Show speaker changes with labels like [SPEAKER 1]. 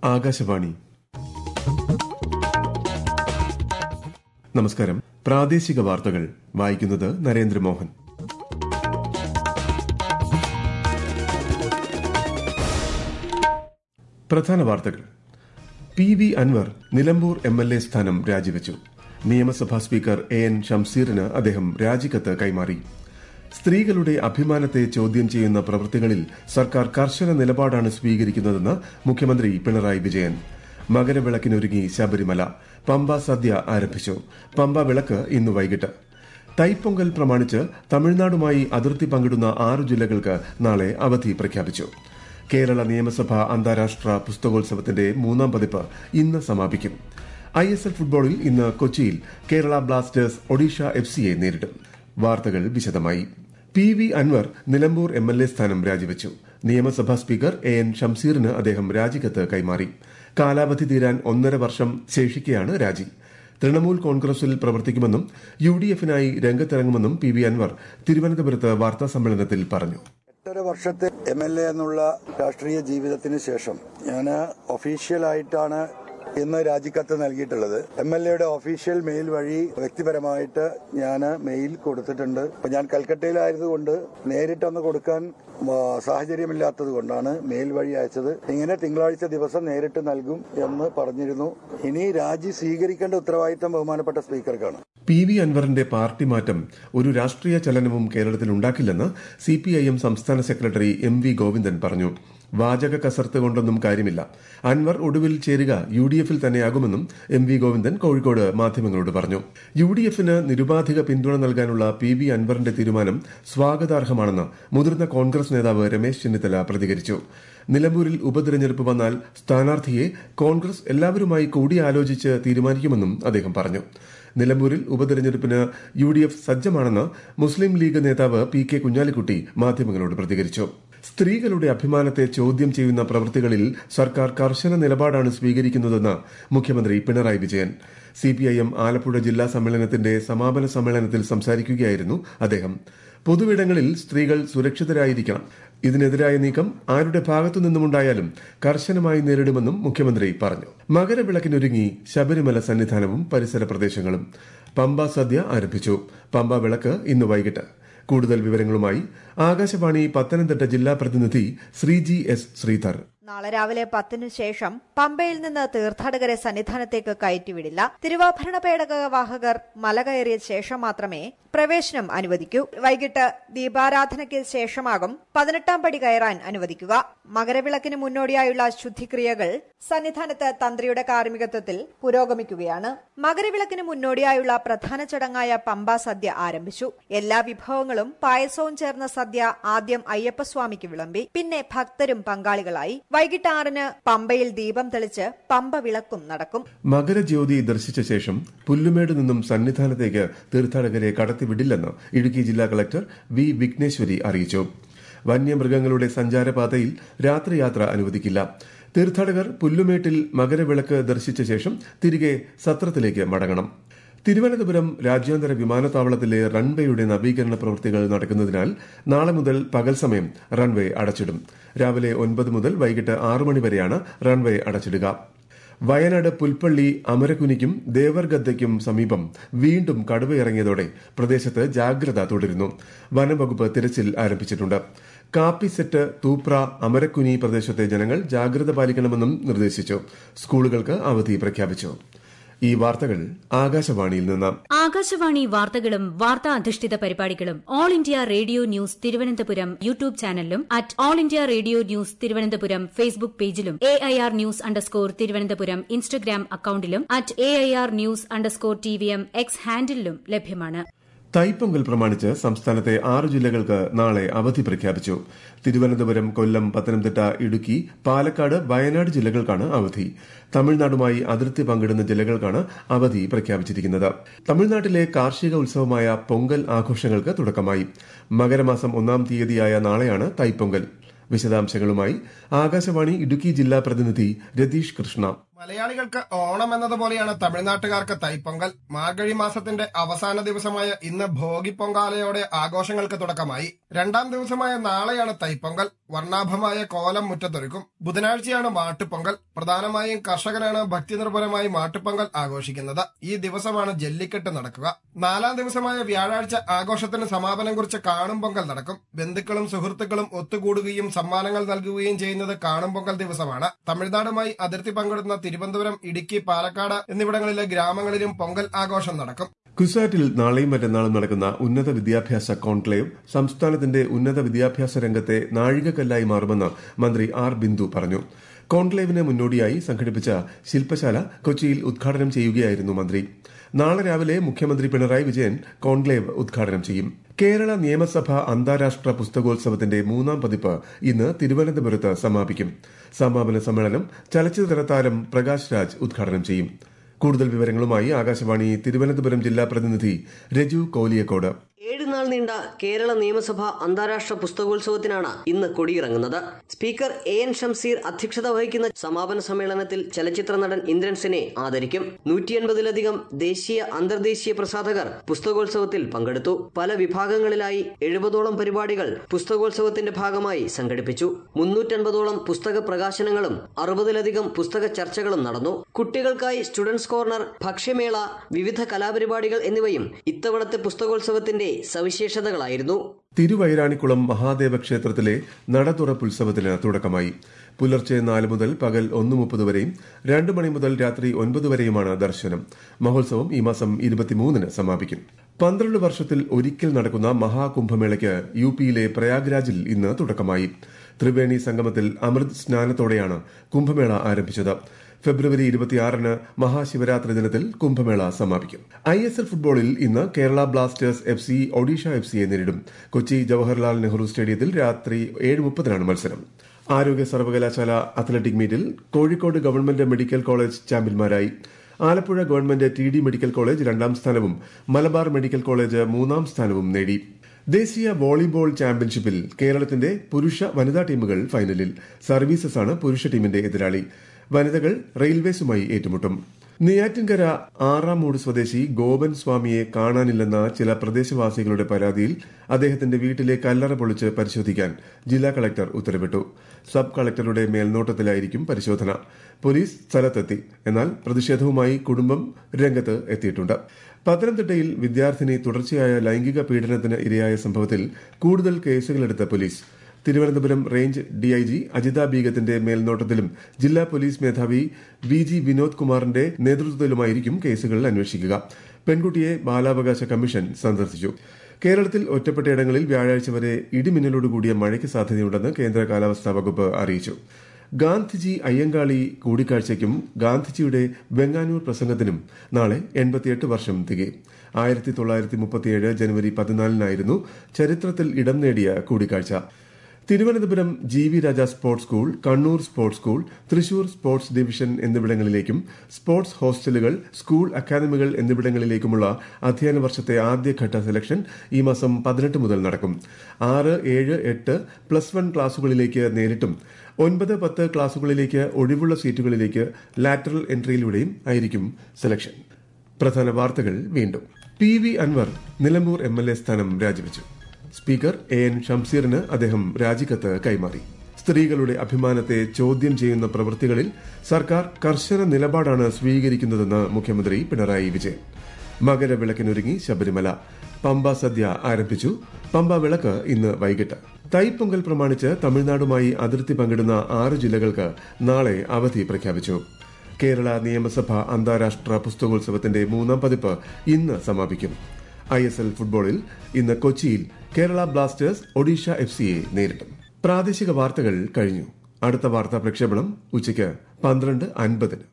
[SPEAKER 1] ആകാശവാണി നമസ്കാരം പ്രാദേശിക വാർത്തകൾ വായിക്കുന്നത് നരേന്ദ്രമോഹൻ പ്രധാന വാർത്തകൾ P V Anvar Nilambur M L A സ്ഥാനം രാജിവെച്ചു നിയമസഭാ സ്പീക്കർ എ എൻ ഷംസീറിന് അദ്ദേഹം രാജിക്കത്ത് കൈമാറി സ്ത്രീകളുടെ അഭിമാനത്തെ ചോദ്യം ചെയ്യുന്ന പ്രവൃത്തികളിൽ സർക്കാർ കർശന നിലപാടാണ് സ്വീകരിക്കുന്നതെന്ന് മുഖ്യമന്ത്രി പിണറായി വിജയൻ മകരവിളക്കിനൊരുങ്ങി ശബരിമല പമ്പ സദ്യ ആരംഭിച്ചു പമ്പ വിളക്ക് ഇന്ന് വൈകിട്ട് തൈപ്പൊങ്കൽ പ്രമാണിച്ച് തമിഴ്നാടുമായി അതിർത്തി പങ്കിടുന്ന ആറ് ജില്ലകൾക്ക് നാളെ അവധി പ്രഖ്യാപിച്ചു കേരള നിയമസഭ അന്താരാഷ്ട്ര പുസ്തകോത്സവത്തിന്റെ മൂന്നാം പതിപ്പ് ഇന്ന് സമാപിക്കും ഐ എസ് എൽ ഫുട്ബോളിൽ ഇന്ന് കൊച്ചിയിൽ കേരള ബ്ലാസ്റ്റേഴ്സ് ഒഡീഷ എഫ് സിയെ നേരിടും വാർത്തകൾ വിശദമായി P V Anvar Nilambur M L A സ്ഥാനം രാജിവെച്ചു നിയമസഭാ സ്പീക്കർ എ എൻ ഷംസീറിന് അദ്ദേഹം രാജിക്കത്ത് കൈമാറി കാലാവധി തീരാൻ ഒന്നര വർഷം ശേഷിക്കെയാണ് രാജി തൃണമൂൽ കോൺഗ്രസിൽ പ്രവർത്തിക്കുമെന്നും യു ഡി എഫിനായി രംഗത്തിറങ്ങുമെന്നും പി വി അൻവർ തിരുവനന്തപുരത്ത് വാർത്താ സമ്മേളനത്തിൽ പറഞ്ഞു
[SPEAKER 2] എട്ടര വർഷത്തെ എം എൽ എ എന്നുള്ള രാഷ്ട്രീയ ജീവിതത്തിന് ശേഷം ഞാൻ ഒഫീഷ്യലായിട്ടാണ് ഇന്ന് രാജിക്കത്ത് നൽകിയിട്ടുള്ളത് എം എൽ എയുടെ ഒഫീഷ്യൽ മെയിൽ വഴി വ്യക്തിപരമായിട്ട് ഞാൻ മെയിൽ കൊടുത്തിട്ടുണ്ട് അപ്പൊ ഞാൻ കൽക്കട്ടയിലായതുകൊണ്ട് നേരിട്ടൊന്ന് കൊടുക്കാൻ ആ, സാഹചര്യമില്ലാത്തത് കൊണ്ടാണ് മെയിൽ വഴി അയച്ചത് ഇങ്ങനെ തിങ്കളാഴ്ച ദിവസം നേരിട്ട് നൽകും എന്ന് പറഞ്ഞിരുന്നു ഇനി രാജി സ്വീകരിക്കേണ്ട ഉത്തരവാദിത്തം ബഹുമാനപ്പെട്ട സ്പീക്കർക്കാണ്
[SPEAKER 1] പി വി അൻവറിന്റെ പാർട്ടി മാറ്റം ഒരു രാഷ്ട്രീയ ചലനവും കേരളത്തിൽ ഉണ്ടാക്കില്ലെന്ന് സി പി ഐ എം സംസ്ഥാന സെക്രട്ടറി എം വി ഗോവിന്ദൻ പറഞ്ഞു വാചക കസർത്ത് കൊണ്ടൊന്നും കാര്യമില്ല അൻവർ ഒടുവിൽ ചേരുക യു ഡി എഫിൽ തന്നെയാകുമെന്നും എം വി ഗോവിന്ദൻ കോഴിക്കോട് മാധ്യമങ്ങളോട് പറഞ്ഞു യു ഡി എഫിന് നിരുപാധിക പിന്തുണ നൽകാനുള്ള പി വി അൻവറിന്റെ തീരുമാനം സ്വാഗതാർഹമാണെന്ന് മുതിർന്ന കോൺഗ്രസ് നേതാവ് രമേശ് ചെന്നിത്തല പ്രതികരിച്ചു നിലമ്പൂരിൽ ഉപതെരഞ്ഞെടുപ്പ് വന്നാൽ സ്ഥാനാർത്ഥിയെ കോൺഗ്രസ് എല്ലാവരുമായി കൂടിയാലോചിച്ച് തീരുമാനിക്കുമെന്നും അദ്ദേഹം പറഞ്ഞു നിലമ്പൂരിൽ ഉപതെരഞ്ഞെടുപ്പിന് യു ഡി എഫ് സജ്ജമാണെന്ന് മുസ്ലിം ലീഗ് നേതാവ് പി കെ കുഞ്ഞാലിക്കുട്ടി മാധ്യമങ്ങളോട് പ്രതികരിച്ചു സ്ത്രീകളുടെ അഭിമാനത്തെ ചോദ്യം ചെയ്യുന്ന പ്രവൃത്തികളിൽ സർക്കാർ കർശന നിലപാടാണ് സ്വീകരിക്കുന്നതെന്ന് മുഖ്യമന്ത്രി പിണറായി വിജയൻ സിപിഐഎം ആലപ്പുഴ ജില്ലാ സമ്മേളനത്തിന്റെ സമാപന സമ്മേളനത്തിൽ സംസാരിക്കുകയായിരുന്നു അദ്ദേഹം പൊതുവിടങ്ങളിൽ സ്ത്രീകൾ സുരക്ഷിതരായിരിക്കണം ഇതിനെതിരായ നീക്കം ആരുടെ ഭാഗത്തു നിന്നുമുണ്ടായാലും കർശനമായി നേരിടുമെന്നും മുഖ്യമന്ത്രി പറഞ്ഞു മകരവിളക്കിനൊരുങ്ങി ശബരിമല സന്നിധാനവും പരിസര പ്രദേശങ്ങളും പമ്പ സദ്യ ആരംഭിച്ചു പമ്പ വിളക്ക് ഇന്ന് വൈകിട്ട് കൂടുതൽ വിവരങ്ങളുമായി ആകാശവാണി പത്തനംതിട്ട ജില്ലാ പ്രതിനിധി ശ്രീജി എസ് ശ്രീധർ
[SPEAKER 3] നാളെ രാവിലെ പത്തിനു ശേഷം പമ്പയിൽ നിന്ന് തീർത്ഥാടകരെ സന്നിധാനത്തേക്ക് കയറ്റിവിടില്ല തിരുവാഭരണ പേടക വാഹകർ മല കയറിയ ശേഷം മാത്രമേ പ്രവേശനം അനുവദിക്കൂ വൈകിട്ട് ദീപാരാധനയ്ക്ക് ശേഷമാകും പതിനെട്ടാം പടി കയറാൻ അനുവദിക്കുക മകരവിളക്കിന് മുന്നോടിയായുള്ള ശുദ്ധിക്രിയകൾ സന്നിധാനത്ത് തന്ത്രിയുടെ കാർമ്മികത്വത്തിൽ പുരോഗമിക്കുകയാണ് മകരവിളക്കിന് മുന്നോടിയായുള്ള പ്രധാന ചടങ്ങായ പമ്പ സദ്യ ആരംഭിച്ചു എല്ലാ വിഭവങ്ങളും പായസവും ചേർന്ന സദ്യ ആദ്യം അയ്യപ്പസ്വാമിക്ക് വിളമ്പി പിന്നെ ഭക്തരും പങ്കാളികളായി വൈകിട്ട് ആറിന് പമ്പയിൽ ദീപം തെളിച്ച് പമ്പ വിളക്കും നടക്കും
[SPEAKER 1] മകരജ്യോതി ദർശിച്ച ശേഷം പുല്ലുമേട് നിന്നും സന്നിധാനത്തേക്ക് തീർത്ഥാടകരെ കടത്തിവിടില്ലെന്ന് ഇടുക്കി ജില്ലാ കളക്ടർ വി വിഘ്നേശ്വരി അറിയിച്ചു വന്യമൃഗങ്ങളുടെ സഞ്ചാരപാതയിൽ രാത്രിയാത്ര അനുവദിക്കില്ല തീർത്ഥാടകർ പുല്ലുമേട്ടിൽ മകരവിളക്ക് ദർശിച്ച ശേഷം തിരികെ സത്രത്തിലേക്ക് മടങ്ങണം തിരുവനന്തപുരം രാജ്യാന്തര വിമാനത്താവളത്തിലെ റൺവേയുടെ നവീകരണ പ്രവൃത്തികൾ നടക്കുന്നതിനാൽ നാളെ മുതൽ പകൽ സമയം റൺവേ അടച്ചിടും രാവിലെ ഒൻപത് മുതൽ വൈകിട്ട് ആറ് മണി വരെയാണ് റൺവേ അടച്ചിടുക വയനാട് പുൽപ്പള്ളി അമരക്കുനിക്കും ദേവർഗദ്ദയ്ക്കും സമീപം വീണ്ടും കടുവയിറങ്ങിയതോടെ പ്രദേശത്ത് ജാഗ്രത തുടരുന്നു വനംവകുപ്പ് തിരച്ചിൽ ആരംഭിച്ചിട്ടുണ്ട് കാപ്പി സെറ്റ് തൂപ്ര അമരക്കുനി പ്രദേശത്തെ ജനങ്ങൾ ജാഗ്രത പാലിക്കണമെന്നും നിർദ്ദേശിച്ചു സ്കൂളുകൾക്ക് അവധി പ്രഖ്യാപിച്ചു ഈ വാർത്തകൾ ആകാശവാണിയിൽ നിന്ന്
[SPEAKER 4] ആകാശവാണി വാർത്തകളും വാർത്താ അധിഷ്ഠിത പരിപാടികളും all India radio news Thiruvananthapuram YouTube ചാനലിലും at all India radio news Thiruvananthapuram Facebook പേജിലും A I R news underscore Thiruvananthapuram Instagram അക്കൌണ്ടിലും at A I R news underscore T V M X ഹാൻഡിലും ലഭ്യമാണ്
[SPEAKER 1] തൈപ്പൊങ്കൽ പ്രമാണിച്ച് സംസ്ഥാനത്തെ ആറ് ജില്ലകൾക്ക് നാളെ അവധി പ്രഖ്യാപിച്ചു തിരുവനന്തപുരം കൊല്ലം പത്തനംതിട്ട ഇടുക്കി പാലക്കാട് വയനാട് ജില്ലകൾക്കാണ് അവധി തമിഴ്നാടുമായി അതിർത്തി പങ്കിടുന്ന ജില്ലകൾക്കാണ് അവധി പ്രഖ്യാപിച്ചിരിക്കുന്നത് തമിഴ്നാട്ടിലെ കാർഷിക ഉത്സവമായ പൊങ്കൽ ആഘോഷങ്ങൾക്ക് തുടക്കമായി മകരമാസം ഒന്നാം തീയതിയായ നാളെയാണ് തൈപ്പൊങ്കൽ വിശദാംശങ്ങളുമായി ആകാശവാണി ഇടുക്കി ജില്ലാ പ്രതിനിധി രതീഷ് കൃഷ്ണ
[SPEAKER 5] മലയാളികൾക്ക് ഓണം എന്നതുപോലെയാണ് തമിഴ്നാട്ടുകാർക്ക് തൈപ്പൊങ്കൽ മാർഗഴി മാസത്തിന്റെ അവസാന ദിവസമായ ഇന്ന് ഭോഗി പൊങ്കാലയോടെ ആഘോഷങ്ങൾക്ക് തുടക്കമായി രണ്ടാം ദിവസമായ നാളെയാണ് തൈപ്പൊങ്കൽ വർണ്ണാഭമായ കോലം മുറ്റത്തൊരുക്കും ബുധനാഴ്ചയാണ് മാട്ടുപൊങ്കൽ പ്രധാനമായും കർഷകരാണ് ഭക്തിനിർഭരമായി മാട്ടുപൊങ്കൽ ആഘോഷിക്കുന്നത് ഈ ദിവസമാണ് ജല്ലിക്കെട്ട് നടക്കുക നാലാം ദിവസമായ വ്യാഴാഴ്ച ആഘോഷത്തിന് സമാപനം കുറിച്ച് കാണും പൊങ്കൽ നടക്കും ബന്ധുക്കളും സുഹൃത്തുക്കളും ഒത്തുകൂടുകയും സമ്മാനങ്ങൾ നൽകുകയും ചെയ്യുന്നത് കാണും പൊങ്കൽ ദിവസമാണ് തമിഴ്നാടുമായി അതിർത്തി പങ്കിടുന്ന തിരുവനന്തപുരം ഇടുക്കി പാലക്കാട് എന്നിവിടങ്ങളിലെ ഗ്രാമങ്ങളിലും പൊങ്കൽ ആഘോഷം നടക്കും
[SPEAKER 1] കുസാറ്റിൽ നാളെയും മറ്റന്നാളും നടക്കുന്ന ഉന്നത വിദ്യാഭ്യാസ കോൺക്ലേവ് സംസ്ഥാനത്തിന്റെ ഉന്നത വിദ്യാഭ്യാസ രംഗത്തെ നാഴികക്കല്ലായി മാറുമെന്ന് മന്ത്രി ആർ ബിന്ദു പറഞ്ഞു കോൺക്ലേവിന് മുന്നോടിയായി സംഘടിപ്പിച്ച ശില്പശാല കൊച്ചിയിൽ ഉദ്ഘാടനം ചെയ്യുകയായിരുന്നു മന്ത്രി നാളെ രാവിലെ മുഖ്യമന്ത്രി പിണറായി വിജയൻ കോൺക്ലേവ് ഉദ്ഘാടനം ചെയ്യും കേരള നിയമസഭ അന്താരാഷ്ട്ര പുസ്തകോത്സവത്തിന്റെ മൂന്നാം പതിപ്പ് ഇന്ന് തിരുവനന്തപുരത്ത് സമാപിക്കും സമാപന സമ്മേളനം ചലച്ചിത്ര താരം പ്രകാശ് രാജ് ഉദ്ഘാടനം ചെയ്യും കൂടുതൽ വിവരങ്ങളുമായി ആകാശവാണി തിരുവനന്തപുരം ജില്ലാ പ്രതിനിധി രജു കോലിയക്കോട്
[SPEAKER 6] ഏഴ് നാൾ നീണ്ട കേരള നിയമസഭ അന്താരാഷ്ട്ര പുസ്തകോത്സവത്തിനാണ് ഇന്ന് കൊടിയിറങ്ങുന്നത് സ്പീക്കർ എ എൻ ഷംസീർ അധ്യക്ഷത വഹിക്കുന്ന സമാപന സമ്മേളനത്തിൽ ചലച്ചിത്ര നടൻ ഇന്ദ്രൻസിനെ ആദരിക്കും നൂറ്റി എൺപതിലധികം ദേശീയ അന്തർദേശീയ പ്രസാധകർ പുസ്തകോത്സവത്തിൽ പങ്കെടുത്തു പല വിഭാഗങ്ങളിലായി എഴുപതോളം പരിപാടികൾ പുസ്തകോത്സവത്തിന്റെ ഭാഗമായി സംഘടിപ്പിച്ചു മുന്നൂറ്റൻപതോളം പുസ്തക പ്രകാശനങ്ങളും അറുപതിലധികം പുസ്തക ചർച്ചകളും നടന്നു കുട്ടികൾക്കായി സ്റ്റുഡൻസ് കോർണർ ഭക്ഷ്യമേള വിവിധ കലാപരിപാടികൾ എന്നിവയും ഇത്തവണത്തെ പുസ്തകോത്സവത്തിന്റെ സവിശേഷതകളായിരുന്നു
[SPEAKER 1] തിരുവൈരാണിക്കുളം മഹാദേവ ക്ഷേത്രത്തിലെ നടതുറപ്പുത്സവത്തിന് തുടക്കമായി പുലർച്ചെ നാല് മുതൽ പകൽ ഒന്ന് മുപ്പത് വരെയും രണ്ട് മണി മുതൽ രാത്രി ഒൻപത് വരെയുമാണ് ദർശനം മഹോത്സവം ഈ മാസം ഇരുപത്തിമൂന്നിന് സമാപിക്കും പന്ത്രണ്ട് വർഷത്തിൽ ഒരിക്കൽ നടക്കുന്ന മഹാകുംഭമേളയ്ക്ക് യു പിയിലെ പ്രയാഗ്രാജിൽ ഇന്ന് തുടക്കമായി ത്രിവേണി സംഗമത്തിൽ അമൃത് സ്നാനത്തോടെയാണ് കുംഭമേള ആരംഭിച്ചത് ഫെബ്രുവരി ഇരുപത്തിയാറിന് മഹാശിവരാത്രി ദിനത്തിൽ കുംഭമേള സമാപിക്കും ഐ എസ് എൽ ഫുട്ബോളിൽ ഇന്ന് Kerala Blasters F C Odisha F സിയെ നേരിടും കൊച്ചി ജവഹർലാൽ നെഹ്റു സ്റ്റേഡിയത്തിൽ രാത്രി ഏഴ് മുപ്പതിനാണ് മത്സരം ആരോഗ്യ സർവകലാശാല athletic meet Kozhikode government medical college ചാമ്പ്യന്മാരായി Alappuzha government T D medical college രണ്ടാം സ്ഥാനവും മലബാർ മെഡിക്കൽ കോളേജ് മൂന്നാം സ്ഥാനവും നേടി ദേശീയ വോളിബോൾ ചാമ്പ്യൻഷിപ്പിൽ കേരളത്തിന്റെ പുരുഷ വനിതാ ടീമുകൾ ഫൈനലിൽ സർവീസസ് ആണ് പുരുഷ ടീമിന്റെ എതിരാളി വനിതകൾ റെയിൽവേസുമായി ഏറ്റുമുട്ടും നെയ്യാറ്റിൻകര ആറാമൂട് സ്വദേശി ഗോപൻ സ്വാമിയെ കാണാനില്ലെന്ന ചില പ്രദേശവാസികളുടെ പരാതിയിൽ അദ്ദേഹത്തിന്റെ വീട്ടിലെ കല്ലറ പൊളിച്ച് പരിശോധിക്കാൻ ജില്ലാ കളക്ടർ ഉത്തരവിട്ടു സബ് കളക്ടറുടെ മേൽനോട്ടത്തിലായിരിക്കും പരിശോധന പോലീസ് സ്ഥലത്തെത്തി എന്നാൽ പ്രതിഷേധവുമായി കുടുംബം രംഗത്ത് എത്തിയിട്ടുണ്ട് പത്തനംതിട്ടയിൽ വിദ്യാർത്ഥിനി തുടർച്ചയായ ലൈംഗിക പീഡനത്തിന് ഇരയായ സംഭവത്തിൽ കൂടുതൽ കേസുകളെടുത്ത police Thiruvananthapuram range DIG Ajitha ബീഗത്തിന്റെ മേൽനോട്ടത്തിലും ജില്ലാ പോലീസ് മേധാവി വി ജി വിനോദ് കുമാറിന്റെ നേതൃത്വത്തിലുമായിരിക്കും കേസുകൾ അന്വേഷിക്കുക പെൺകുട്ടിയെ ബാലാവകാശ കമ്മീഷൻ സന്ദർശിച്ചു കേരളത്തിൽ ഒറ്റപ്പെട്ടയിടങ്ങളിൽ വ്യാഴാഴ്ച വരെ ഇടിമിന്നലോടുകൂടിയ മഴയ്ക്ക് സാധ്യതയുണ്ടെന്ന് കേന്ദ്ര കാലാവസ്ഥാ വകുപ്പ് അറിയിച്ചു ഗാന്ധിജി അയ്യങ്കാളി കൂടിക്കാഴ്ചയ്ക്കും ഗാന്ധിജിയുടെ വെങ്ങാനൂർ പ്രസംഗത്തിനും നാളെ എൺപത്തിയെട്ട് വർഷം തികയും ആയിരത്തി തൊള്ളായിരത്തി മുപ്പത്തിയേഴ് ജനുവരി പതിനാലിനായിരുന്നു ചരിത്രത്തിൽ ഇടം നേടിയ കൂടിക്കാഴ്ച Thiruvananthapuram G V Raja sports school Kannur sports school Thrissur sports division എന്നിവിടങ്ങളിലേക്കും സ്പോർട്സ് ഹോസ്റ്റലുകൾ സ്കൂൾ അക്കാദമികൾ എന്നിവിടങ്ങളിലേക്കുമുള്ള അധ്യയന വർഷത്തെ ആദ്യഘട്ട സെലക്ഷൻ ഈ മാസം പതിനെട്ട് മുതൽ നടക്കും ആറ് ഏഴ് എട്ട് പ്ലസ് വൺ ക്ലാസുകളിലേക്ക് നേരിട്ടും ഒൻപത് പത്ത് ക്ലാസുകളിലേക്ക് ഒഴിവുള്ള സീറ്റുകളിലേക്ക് ലാറ്ററൽ എൻട്രിയിലൂടെയും ആയിരിക്കും സെലക്ഷൻ പ്രധാന വാർത്തകൾ വീണ്ടും P V Anvar Nilambur M L A സ്ഥാനം രാജിവെച്ചു സ്പീക്കർ എ എൻ ഷംസീറിന് അദ്ദേഹം രാജിക്കത്ത് കൈമാറി സ്ത്രീകളുടെ അഭിമാനത്തെ ചോദ്യം ചെയ്യുന്ന പ്രവൃത്തികളിൽ സർക്കാർ കർശന നിലപാടാണ് സ്വീകരിക്കുന്നതെന്ന് മുഖ്യമന്ത്രി പിണറായി വിജയൻ മകരവിളക്കിനൊരുങ്ങി ശബരിമല പമ്പ സദ്യ ആരംഭിച്ചു പമ്പ വിളക്ക് ഇന്ന് വൈകിട്ട് തൈപ്പൊങ്കൽ പ്രമാണിച്ച് തമിഴ്നാടുമായി അതിർത്തി പങ്കിടുന്ന ആറ് ജില്ലകൾക്ക് നാളെ അവധി പ്രഖ്യാപിച്ചു കേരള നിയമസഭ അന്താരാഷ്ട്ര പുസ്തകോത്സവത്തിന്റെ മൂന്നാം പതിപ്പ് ഇന്ന് സമാപിക്കും ഐ എസ് എൽ ഫുട്ബോളിൽ ഇന്ന് കൊച്ചിയിൽ കേരള ബ്ലാസ്റ്റേഴ്സ് ഒഡീഷ എഫ് സിയെ നേരിടും പ്രാദേശിക വാർത്തകൾ കഴിഞ്ഞു അടുത്ത വാർത്താ പ്രക്ഷേപണം ഉച്ചയ്ക്ക് പന്ത്രണ്ട് അൻപതിന്